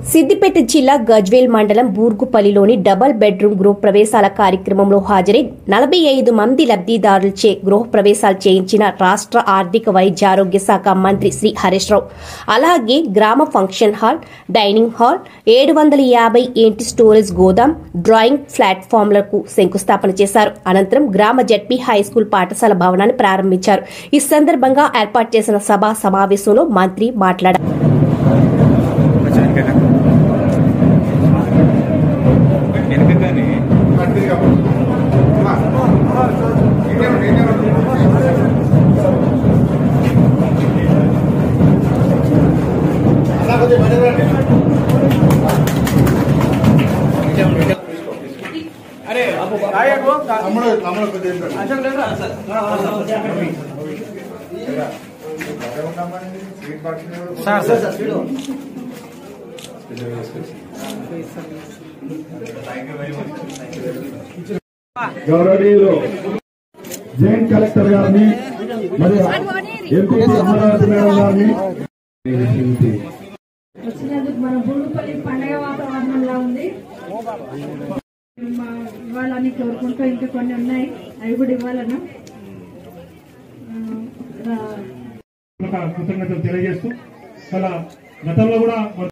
సిద్దిపేట జిల్లా గజ్వేల్ మండలం బూర్గుపల్లిలోని double bedroom గృహ ప్రవేశాల కార్యక్రమంలో హాజరై నలభై ఐదు మంది లబ్దిదారులచే గృహ ప్రవేశాలు చేయించిన రాష్ట్ర ఆర్థిక వైద్య ఆరోగ్య శాఖ మంత్రి శ్రీ హరీష్ రావు అలాగే గ్రామ ఫంక్షన్ హాల్ డైనింగ్ హాల్ ఏడు వందల యాభై ఏంటి స్టోరేజ్ గోదాం డ్రాయింగ్ ప్లాట్ఫామ్లకు శంకుస్థాపన చేశారు అనంతరం గ్రామ జడ్పీ హై స్కూల్ పాఠశాల భవనాన్ని ప్రారంభించారు ఈ సందర్భంగా ఏర్పాటు చేసిన సభా సమావేశంలో మంత్రి మాట్లాడారు వెనక కానీ గౌరవనీయులు జాయింట్ కలెక్టర్ గారిని మరియు ఎంపీ అమరావతి మేడం గారిని వచ్చినందుకు మన బుల్లుపల్లి పండగ వాతావరణంలా ఉంది మా- ఇవ్వాలని కోరుకుంటూ ఇంకా కొన్ని ఉన్నాయి అవి కూడా ఇవ్వాలను ఆ, రా- కృతజ్ఞతలు తెలియజేస్తూ అలా గతంలో కూడా